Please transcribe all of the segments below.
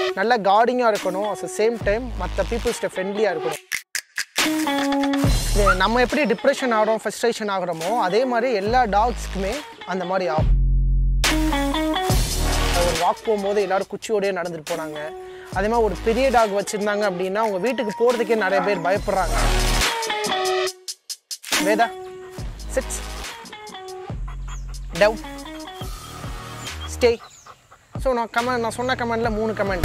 நல்ல கார்டிங்காக இருக்கணும் at the same time மற்ற பீப்புள்ஸ்கிட்ட ஃப்ரெண்ட்லியாக இருக்கணும் இது நம்ம எப்படி டிப்ரெஷன் ஆகிறோம் ஃப்ரஸ்ட்ரேஷன் ஆகிறோமோ அதே மாதிரி எல்லா டாக்ஸ்க்குமே அந்த மாதிரி ஆகும் ஒரு வாக் போகும்போது எல்லாரும் குச்சியோடயே நடந்துட்டு போனாங்க அதே மாதிரி ஒரு பெரிய டாக் வச்சுருந்தாங்க அப்படின்னா அவங்க வீட்டுக்கு போகிறதுக்கே நிறைய பேர் பயப்படுறாங்க Veda sits down stay so நான் கமெண்ட் நான் சொன்ன கமெண்டில் மூணு comment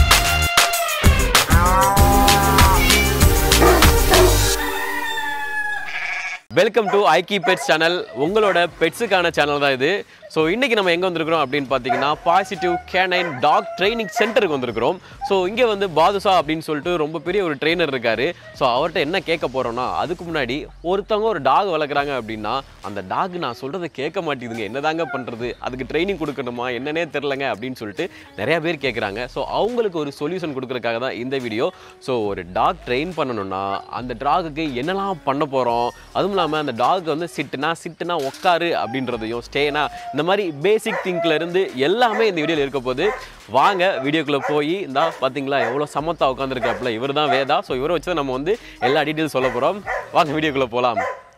welcome to Aikki pets channel உங்களோட பெட்ஸுக்கான சேனல் தான் இது ஸோ இன்றைக்கி நம்ம எங்கே வந்திருக்கிறோம் அப்படின்னு பார்த்தீங்கன்னா பாசிட்டிவ் கேனைன் டாக் ட்ரைனிங் சென்டருக்கு வந்திருக்கிறோம் ஸோ இங்கே வந்து பாதுஷா அப்படின்னு சொல்லிட்டு ரொம்ப பெரிய ஒரு ட்ரெயினர் இருக்கார் ஸோ அவர்கிட்ட என்ன கேட்க போகிறோன்னா அதுக்கு முன்னாடி ஒருத்தவங்க ஒரு டாக் வளர்க்குறாங்க அப்படின்னா அந்த டாக் நான் சொல்கிறத கேட்க மாட்டேங்குதுங்க என்னதாங்க பண்ணுறது அதுக்கு ட்ரைனிங் கொடுக்கணுமா என்னன்னே தெரிலங்க அப்படின்னு சொல்லிட்டு நிறையா பேர் கேட்குறாங்க ஸோ அவங்களுக்கு ஒரு சொல்யூஷன் கொடுக்கறதுக்காக தான் இந்த வீடியோ ஸோ ஒரு டாக் ட்ரெயின் பண்ணணும்னா அந்த டாகுக்கு என்னெல்லாம் பண்ண போகிறோம் அதுவும் இல்லாமல் அந்த டாக் வந்து சிட்டுனா சிட்டுனா உட்காரு அப்படின்றதையும் ஸ்டேனா இந்த மாதிரி பேசிக் திங்க்ல இருந்து எல்லாமே இந்த வீடியோவில் இருக்க போது வாங்க வீடியோக்குள்ளே போய் இந்த பார்த்தீங்களா எவ்வளோ சமத்தா உட்காந்துருக்காப்புல இவர் தான் வேதா ஸோ இவரை வச்சு தான் நம்ம வந்து எல்லா டீட்டெயில்ஸ் சொல்ல போகிறோம் வாங்க வீடியோக்குள்ளே போகலாம்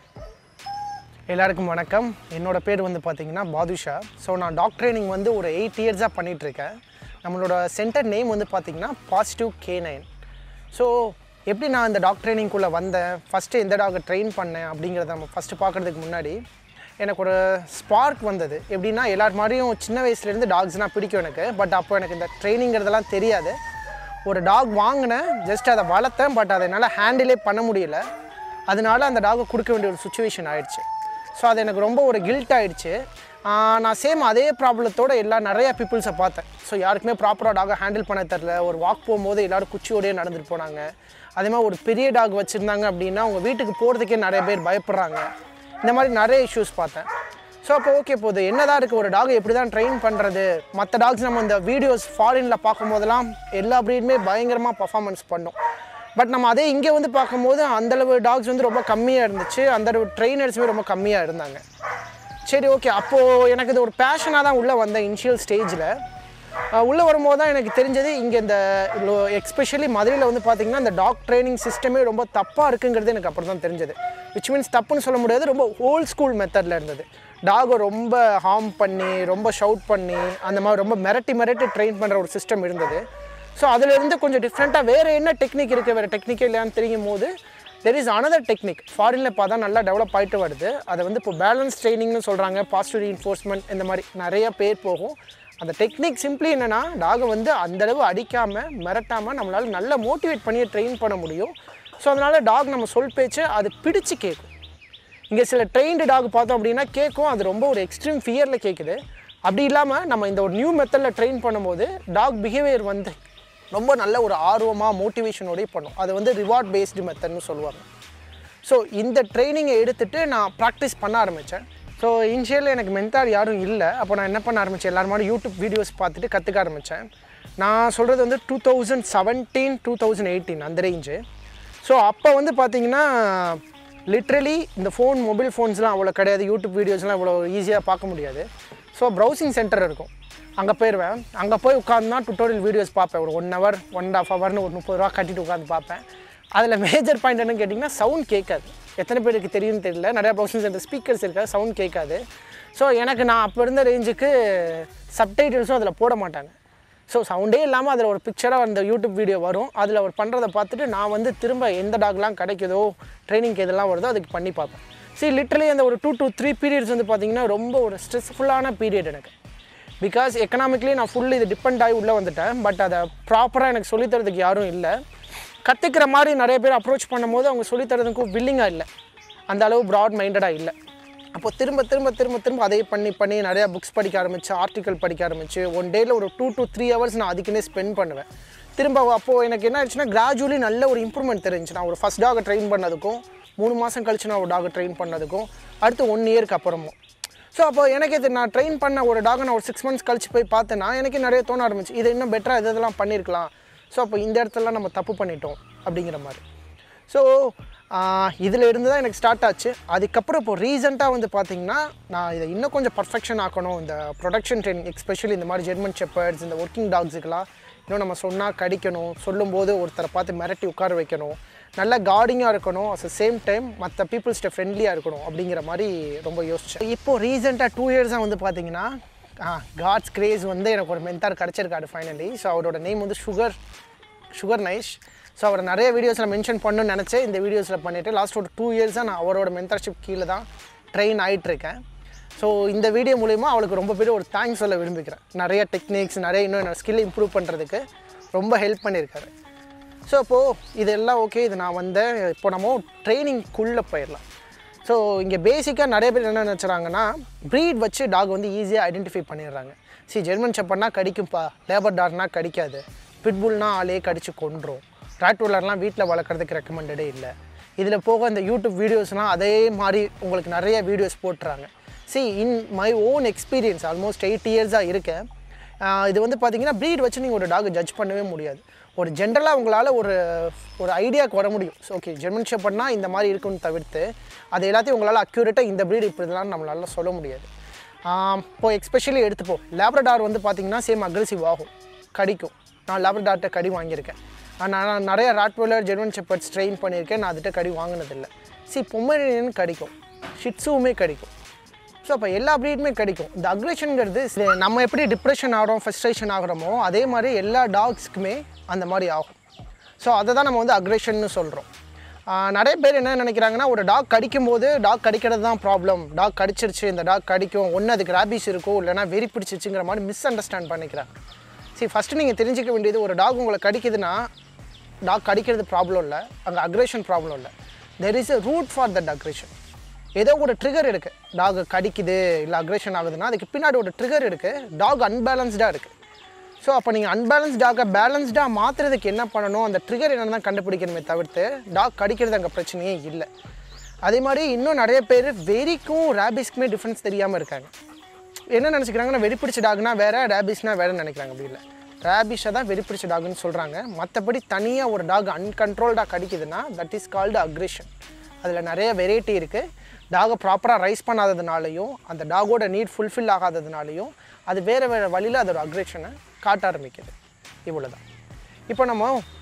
எல்லாருக்கும் வணக்கம் என்னோட பேர் வந்து பார்த்தீங்கன்னா பாதுஷா ஸோ நான் டாக் ட்ரைனிங் வந்து ஒரு எயிட் இயர்ஸாக பண்ணிகிட்ருக்கேன் நம்மளோட சென்டர் நேம் வந்து பார்த்தீங்கன்னா பாசிட்டிவ் கே நைன் ஸோ எப்படி நான் இந்த டாக் ட்ரைனிங்குள்ளே வந்தேன் ஃபஸ்ட்டு எந்த டாகை ட்ரெயின் பண்ணேன் அப்படிங்கிறத நம்ம ஃபஸ்ட்டு பார்க்குறதுக்கு முன்னாடி எனக்கு ஒரு ஸ்பார்க் வந்தது எப்படின்னா எல்லார் மாதிரியும் சின்ன வயசுலேருந்து டாக்ஸ்னால் பிடிக்கும் எனக்கு பட் அப்போ எனக்கு இந்த ட்ரைனிங்கிறதெல்லாம் தெரியாது ஒரு டாக் வாங்கினேன் ஜஸ்ட் அதை வளர்த்தேன் பட் அதை என்னால் ஹேண்டிலே பண்ண முடியல அதனால அந்த டாகை கொடுக்க வேண்டிய ஒரு சுச்சுவேஷன் ஆயிடுச்சு ஸோ அது எனக்கு ரொம்ப ஒரு கில்ட் ஆயிடுச்சு ஆஹ் நான் சேம் அதே ப்ராப்ளத்தோட எல்லா நிறைய பீப்புள்ஸை பார்த்தேன் ஸோ யாருக்குமே ப்ராப்பராக டாகை ஹேண்டில் பண்ண தெரில ஒரு வாக் போகும்போது எல்லோரும் குச்சியோடயே நடந்துட்டு போனாங்க அதே மாதிரி ஒரு பெரிய டாக் வச்சுருந்தாங்க அப்படின்னா அவங்க வீட்டுக்கு போகிறதுக்கே நிறைய பேர் பயப்படுறாங்க இந்த மாதிரி நிறைய இஷ்யூஸ் பார்த்தேன் ஸோ அப்போ ஓகே போகுது என்னதான் இருக்குது ஒரு டாக் எப்படி தான் ட்ரெயின் பண்ணுறது மற்ற டாக்ஸ் நம்ம இந்த வீடியோஸ் ஃபாரினில் பார்க்கும்போதெல்லாம் எல்லா ப்ரீடுமே பயங்கரமாக பர்ஃபார்மன்ஸ் பண்ணோம் பட் நம்ம அதே இங்கே வந்து பார்க்கும்போது அந்தளவு டாக்ஸ் வந்து ரொம்ப கம்மியாக இருந்துச்சு அந்தளவு ட்ரெயினர்ஸுமே ரொம்ப கம்மியாக இருந்தாங்க சரி ஓகே அப்போது எனக்கு இது ஒரு பேஷனாக தான் உள்ளே வந்தேன் இனிஷியல் ஸ்டேஜில் உள்ளே வரும்போது தான் எனக்கு தெரிஞ்சது இங்கே இந்த எக்ஸ்பெஷலி மதுரையில் வந்து பார்த்திங்கன்னா இந்த டாக் ட்ரைனிங் சிஸ்டமே ரொம்ப தப்பாக இருக்குங்கிறது எனக்கு அப்புறம் தான் தெரிஞ்சது விச் மீன்ஸ் தப்புன்னு சொல்ல முடியாது ரொம்ப ஓல்ட் ஸ்கூல் மெத்தடில் இருந்தது டாகை ரொம்ப ஹார்ம் பண்ணி ரொம்ப ஷவுட் பண்ணி அந்த மாதிரி ரொம்ப மிரட்டி மிரட்டி ட்ரெயின் பண்ணுற ஒரு சிஸ்டம் இருந்தது ஸோ அதிலிருந்து கொஞ்சம் டிஃப்ரெண்ட்டாக வேறு என்ன டெக்னிக் இருக்குது வேறு டெக்னிக் இல்லையான்னு தெரியும் போது தெர் இஸ் அனதர் டெக்னிக் ஃபாரினில் பார்த்தா நல்லா டெவலப் ஆகிட்டு வருது அதை வந்து இப்போ பேலன்ஸ் ட்ரைனிங்னு சொல்கிறாங்க பாசிட்டிவ் ரீஎன்ஃபோர்ஸ்மெண்ட் இந்த மாதிரி நிறைய பேர் போகும் அந்த டெக்னிக் சிம்பிளி என்னென்னா டாகை வந்து அந்தளவு அடிக்காமல் மிரட்டாமல் நம்மளால் நல்லா மோட்டிவேட் பண்ணி ட்ரெயின் பண்ண முடியும் ஸோ அதனால் டாக் நம்ம சொல் பேச்சு அது பிடிச்சு கேட்கும் இங்கே சில ட்ரெயின்டு டாக் பார்த்தோம் அப்படின்னா கேட்கும் அது ரொம்ப ஒரு எக்ஸ்ட்ரீம் ஃபியரில் கேட்குது அப்படி இல்லாமல் நம்ம இந்த ஒரு நியூ மெத்தடில் ட்ரெயின் பண்ணும்போது டாக் பிஹேவியர் வந்து ரொம்ப நல்ல ஒரு ஆர்வமாக மோட்டிவேஷனோடய பண்ணும் அது வந்து ரிவார்ட் பேஸ்டு மெத்தட்னு சொல்லுவாங்க ஸோ இந்த ட்ரைனிங்கை எடுத்துகிட்டு நான் ப்ராக்டிஸ் பண்ண ஆரம்பித்தேன் ஸோ இனிஷியலில் எனக்கு மென்டார் யாரும் இல்லை அப்போ நான் என்ன பண்ண ஆரம்பித்தேன் எல்லாரும் மாதிரி யூடியூப் வீடியோஸ் பார்த்துட்டு கற்றுக்க ஆரம்பித்தேன் நான் சொல்கிறது வந்து two thousand seventeen two thousand eighteen அந்த ரேஞ்சு ஸோ அப்போ வந்து பார்த்தீங்கன்னா லிட்ரலி இந்த ஃபோன் மொபைல் ஃபோன்ஸ்லாம் அவ்வளோ கிடையாது யூடியூப் வீடியோஸ்லாம் அவ்வளோ ஈஸியாக பார்க்க முடியாது ஸோ ப்ரௌசிங் சென்டர் இருக்கும் அங்கே போயிடுவேன் அங்கே போய் உட்காந்து டுட்டோரியல் வீடியோஸ் பார்ப்பேன் ஒரு one hour one and half ஹவர்னு ஒரு முப்பது ரூபா கட்டிட்டு உட்காந்து பார்ப்பேன் அதில் மேஜர் பாயிண்ட் என்னன்னு கேட்டிங்கன்னா சவுண்ட் கேட்காது எத்தனை பேருக்கு தெரியும்னு தெரியல நிறையா ப்ரௌசிங் சென்டர் ஸ்பீக்கர்ஸ் இருக்காது சவுண்ட் கேட்காது ஸோ எனக்கு நான் அப்போ இருந்த ரேஞ்சுக்கு சப்டைட்டில்ஸும் அதில் போட மாட்டாங்க ஸோ சவுண்டே இல்லாமல் அதில் ஒரு பிக்சராக அந்த யூடியூப் வீடியோ வரும் அதில் அவர் பண்ணுறதை பார்த்துட்டு நான் வந்து திரும்ப எந்த டாக்லாம் கிடைக்குதோ ட்ரைனிங்க்கு எதெல்லாம் வருதோ அதுக்கு பண்ணி பார்ப்பேன் சரி லிட்டரலி அந்த ஒரு டூ டூ த்ரீ பீரியட்ஸ் வந்து பார்த்திங்கன்னா ரொம்ப ஒரு ஸ்ட்ரெஸ்ஃபுல்லான பீரியட் எனக்கு பிகாஸ் எக்கனாமிக்லி நான் ஃபுல் இது டிபெண்ட் ஆகி உள்ளே வந்துட்டேன் பட் அதை ப்ராப்பராக எனக்கு சொல்லித்தரதுக்கு யாரும் இல்லை கற்றுக்கிற மாதிரி நிறைய பேர் அப்ரோச் பண்ணும்போது அவங்க சொல்லித்தரதுக்கும் வில்லிங்காக இல்லை அந்த அளவு ப்ராட் மைண்டடாக இல்லை அப்போ திரும்ப திரும்ப திரும்ப திரும்ப அதே பண்ணி பண்ணி நிறையா புக்ஸ் படிக்க ஆரம்பிச்சு ஆர்டிக்கல் படிக்க ஆரம்பிச்சு ஒன் டேயில் ஒரு டூ டு த்ரீ ஹவர்ஸ் நான் அதுக்குன்னே ஸ்பெண்ட் பண்ணுவேன் திரும்ப அப்போது எனக்கு என்ன ஆச்சுன்னா கிராஜுவலி நல்ல ஒரு இம்ப்ரூவ்மெண்ட் தெரிஞ்சு நான் ஒரு ஃபஸ்ட் டாகை ட்ரெயின் பண்ணதுக்கும் மூணு மாதம் கழிச்சு நான் ஒரு டாகை ட்ரெயின் பண்ணதுக்கும் அடுத்து ஒன் இயருக்கு அப்புறமும் ஸோ அப்போ எனக்கு இது நான் ட்ரெயின் பண்ண ஒரு டாகை நான் ஒரு சிக்ஸ் மந்த்ஸ் கழிச்சு போய் பார்த்தேன்னா எனக்கு நிறைய தோண ஆரம்பிச்சு இது இன்னும் பெட்டராக இது இதெல்லாம் பண்ணியிருக்கலாம் ஸோ அப்போ இந்த இடத்துலலாம் நம்ம தப்பு பண்ணிட்டோம் அப்படிங்கிற மாதிரி ஸோ இதில் இருந்து தான் எனக்கு ஸ்டார்ட் ஆச்சு அதுக்கப்புறம் இப்போ ரீசெண்டாக வந்து பார்த்திங்கன்னா நான் இதை இன்னும் கொஞ்சம் பர்ஃபெக்ஷன் ஆக்கணும் இந்த ப்ரொடக்ஷன் ட்ரைனிங் எஸ்பெஷலி இந்த மாதிரி ஜெர்மன் ஷெப்பர்ட்ஸ் இந்த ஒர்க்கிங் டாக்ஸுக்கெல்லாம் இன்னும் நம்ம சொன்னால் கடிக்கணும் சொல்லும்போது ஒருத்தரை பார்த்து மிரட்டி உட்கார வைக்கணும் நல்ல கார்டிங்காக இருக்கணும் அட் த சேம் டைம் மற்ற பீப்புள்ஸ்கிட்ட ஃப்ரெண்ட்லியாக இருக்கணும் அப்படிங்கிற மாதிரி ரொம்ப யோசிச்சேன் இப்போது ரீசெண்டாக டூ இயர்ஸாக வந்து பார்த்தீங்கன்னா காட்ஸ் கிரேஸ் வந்து எனக்கு ஒரு மென்தார் கிடச்சிருக்காரு ஃபைனலி ஸோ அவரோட நேம் வந்து சுகர் சுகர் நைஷ் ஸோ அவரை நிறைய வீடியோஸில் மென்ஷன் பண்ணணும்னு நினச்சேன் இந்த வீடியோஸில் பண்ணிவிட்டு லாஸ்ட் ஒரு டூ இயர்ஸாக நான் அவரோட மென்டர்ஷிப் கீழே தான் ட்ரெயின் ஆகிட்டுருக்கேன் ஸோ இந்த வீடியோ மூலிமா அவளுக்கு ரொம்ப பேர் ஒரு தேங்க்ஸ் சொல்ல விரும்பிக்கிறேன் நிறைய டெக்னிக்ஸ் நிறைய இன்னும் என்னோட ஸ்கில் இம்ப்ரூவ் பண்ணுறதுக்கு ரொம்ப ஹெல்ப் பண்ணியிருக்காரு ஸோ இப்போது இதெல்லாம் ஓகே இது நான் வந்தேன் இப்போ நம்ம ட்ரைனிங்குள்ளே போயிடலாம் ஸோ இங்கே பேசிக்காக நிறைய பேர் என்ன நினச்சாங்கன்னா ப்ரீட் வச்சு டாக் வந்து ஈஸியாக ஐடென்டிஃபை பண்ணிடுறாங்க சி ஜெர்மன் செப்பர்னா கடிக்கும்ப்பா லேபர் டாக்னா கடிக்காது பிட்புல்னா ஆளே கடிச்சு கொன்றும் ராட்வூலர்லாம் வீட்டில் வளர்க்குறதுக்கு ரெக்கமெண்டடே இல்லை இதில் போக இந்த யூடியூப் வீடியோஸ்லாம் அதே மாதிரி உங்களுக்கு நிறைய வீடியோஸ் போட்டுறாங்க see in my own experience almost eight இயர்ஸாக இருக்கேன் ஆஹ் இது வந்து பார்த்தீங்கன்னா ப்ரீட் வச்சு நீங்கள் ஒரு டாக் ஜட்ஜ் பண்ணவே முடியாது ஒரு ஜென்ரலாக உங்களால் ஒரு ஒரு ஐடியாவுக்கு வர முடியும் ஓகே ஜெர்மன் ஷெப்பர்ட்னா இந்த மாதிரி இருக்குன்னு தவிர்த்து அது எல்லாத்தையும் உங்களால் அக்யூரேட்டாக இந்த ப்ரீட் இப்படி தான் நம்மளால சொல்ல முடியாது ஆம், இப்போ எக்ஸ்பெஷலி எடுத்துப்போம் லேப்ரடார் வந்து பார்த்தீங்கன்னா சேம் அக்ரெசிவ் ஆகும் கடிக்கும் நான் லேப்ரடார்ட்ட கடி வாங்கியிருக்கேன் ஆனா, நான் நிறைய ராட்வெலர் ஜெர்மன் ஷெப்பர்ட்ஸ் ட்ரெயின் பண்ணியிருக்கேன் நான் அதுகிட்ட கடி வாங்கினதில்லை சி பொம்மரியன் கடிக்கும் ஷிட்ஸுவுமே கடிக்கும் ஸோ அப்போ எல்லா ப்ரீடுமே கிடைக்கும் இந்த அக்ரேஷனுங்கிறது நம்ம எப்படி டிப்ரெஷன் ஆகிறோம் ஃப்ரஸ்ட்ரேஷன் ஆகிறோமோ அதே மாதிரி எல்லா டாக்ஸ்க்குமே அந்த மாதிரி ஆகும் ஸோ அதை தான் நம்ம வந்து அக்ரேஷன்னு சொல்கிறோம் நிறைய பேர் என்ன நினைக்கிறாங்கன்னா ஒரு டாக் கடிக்கும் போது டாக் கடிக்கிறது தான் ப்ராப்ளம் டாக் கடிச்சிருச்சு இந்த டாக் கடிக்கும் ஒன்று அதுக்கு ரேபிஸ் இருக்கும் இல்லைனா வெறி பிடிச்சிருச்சுங்கிற மாதிரி மிஸ் அண்டர்ஸ்டாண்ட் பண்ணிக்கிறாங்க சரி ஃபஸ்ட்டு நீங்கள் தெரிஞ்சுக்க வேண்டியது ஒரு டாக் உங்களை கடிக்குதுன்னா டாக் கடிக்கிறது ப்ராப்ளம் இல்லை அங்கே அக்ரேஷன் ப்ராப்ளம் இல்லை தெர் இஸ் a root for that aggression ஏதோ ஒரு ட்ரிகர் இருக்கு டாக் கடிக்குது இல்லை அக்ரேஷன் ஆகுதுன்னா அதுக்கு பின்னாடி ஒரு ட்ரிகர் இருக்கு டாக் அன்பேலன்ஸ்டாக இருக்கு ஸோ அப்போ நீங்கள் அன்பேலன்ஸ் டாகை பேலன்ஸ்டாக மாற்றுறதுக்கு என்ன பண்ணணும் அந்த ட்ரிகர் என்னன்னு தான் கண்டுபிடிக்கணுமே தவிர்த்து டாக் கடிக்கிறது அங்கே பிரச்சனையே இல்லை அதே மாதிரி இன்னும் நிறைய பேர் வெறிக்கும் ரேபிஸ்க்குமே டிஃப்ரென்ஸ் தெரியாமல் இருக்காங்க என்ன நினச்சிக்கிறாங்கன்னா வெறி பிடிச்ச டாக்னா வேற ரேபிஸ்னா வேறன்னு நினைக்கிறாங்க அப்படி இல்லை ரேபிஸை தான் வெறி பிடிச்ச டாக்னு சொல்கிறாங்க மற்றபடி தனியாக ஒரு டாக் அன்கண்ட்ரோல்டாக கடிக்குதுன்னா தட் இஸ் கால்டு அக்ரெஷன் அதில் நிறைய வெரைட்டி இருக்குது டாகை ப்ராப்பராக ரைஸ் பண்ணாததுனாலையும் அந்த டாகோட நீட் ஃபுல்ஃபில் ஆகாததுனாலையும் அது வேறு வேறு வழியில் அதோட அக்ரெஷனை காட்ட ஆரம்பிக்குது இவ்வளோ தான் இப்போ நம்ம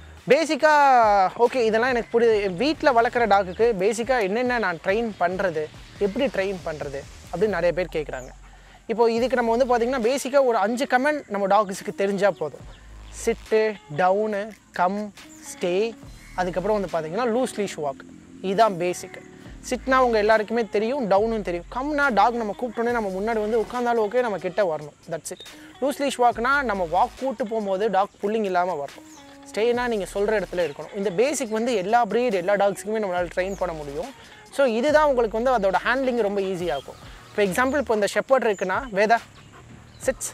பேசிக்காக ஓகே இதெல்லாம் எனக்கு புரி வீட்டில் வளர்க்குற டாக்குக்கு பேசிக்காக என்னென்ன நான் ட்ரெயின் பண்ணுறது எப்படி ட்ரெயின் பண்ணுறது அப்படின்னு நிறைய பேர் கேட்குறாங்க இப்போ இதுக்கு நம்ம வந்து பார்த்திங்கன்னா பேசிக்காக ஒரு அஞ்சு கமெண்ட் நம்ம டாக்ஸுக்கு தெரிஞ்சால் போதும் சிட்டு டவுனு கம் ஸ்டே அதுக்கப்புறம் வந்து பார்த்திங்கன்னா லூஸ் லீஷ் வாக் இதுதான் பேசிக் சிட்னா உங்கள் எல்லாருக்குமே தெரியும் டவுனும் தெரியும் கம்னா டாக் நம்ம கூப்பிட்டோன்னே நம்ம முன்னாடி வந்து உட்காந்தாலும் ஓகே நம்ம கிட்ட வரணும் தட்ஸ் இட் லூஸ் லீஷ் வாக்னா நம்ம வாக் கூட்டு போகும்போது டாக் புல்லிங் இல்லாமல் வரணும் ஸ்டேனா நீங்கள் சொல்கிற இடத்துல இருக்கணும் இந்த பேசிக் வந்து எல்லா ப்ரீட் எல்லா டாக்ஸுக்குமே நம்மளால் ட்ரெயின் பண்ண முடியும் ஸோ இதுதான் உங்களுக்கு வந்து அதோட ஹேண்ட்லிங் ரொம்ப ஈஸியாக இருக்கும் இப்போ எக்ஸாம்பிள் இப்போ இந்த ஷெப்பர்ட் இருக்குன்னா Veda sits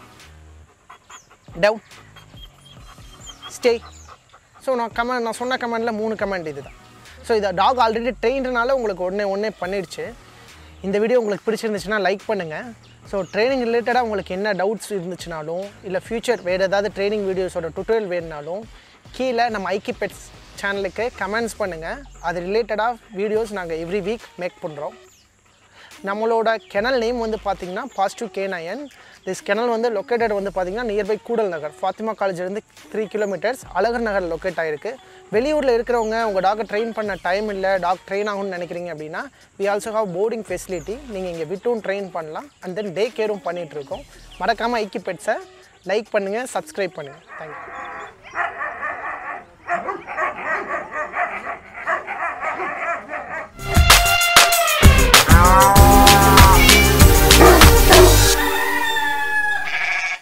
down stay so நான் கமெண்ட் நான் சொன்ன கமெண்டில் மூணு கமெண்ட் இதுதான் ஸோ இதை டாக் ஆல்ரெடி ட்ரெயின்றனால உங்களுக்கு உடனே உடனே பண்ணிடுச்சு இந்த வீடியோ உங்களுக்கு பிடிச்சிருந்துச்சுன்னா லைக் பண்ணுங்கள் ஸோ ட்ரைனிங் ரிலேட்டடாக உங்களுக்கு என்ன டவுட்ஸ் இருந்துச்சுனாலும் இல்லை ஃப்யூச்சர் வேறு ஏதாவது ட்ரைனிங் வீடியோஸோட டுட்டோரியல் வேணுனாலும் கீழே நம்ம ஐக்கி பெட்ஸ் சேனலுக்கு கமெண்ட்ஸ் பண்ணுங்கள் அது ரிலேட்டடாக வீடியோஸ் நாங்கள் எவ்ரி வீக் மேக் பண்ணுறோம் நம்மளோட கெனல் நேம் வந்து பார்த்தீங்கன்னா positive K nine this kennel வந்து லொக்கேட்டட் வந்து பார்த்தீங்கன்னா நியர்பை கூடல் நகர் ஃபாத்திமா காலேஜ்லேருந்து three kilometres Azhagar Nagar locate ஆகிருக்கு வெளியூரில் இருக்கிறவங்க உங்கள் டாகை ட்ரெயின் பண்ண டைம் இல்லை டாக் ட்ரெயின் ஆகும்னு நினைக்கிறீங்க அப்படின்னா we also have boarding facility நீங்கள் இங்கே விட்டும் ட்ரெயின் பண்ணலாம் அண்ட் தென் டே கேரும் பண்ணிகிட்ருக்கோம் மறக்காமல் ஐக்கி பெட்ஸை லைக் பண்ணுங்கள் சப்ஸ்கிரைப் பண்ணுங்கள் தேங்க்யூ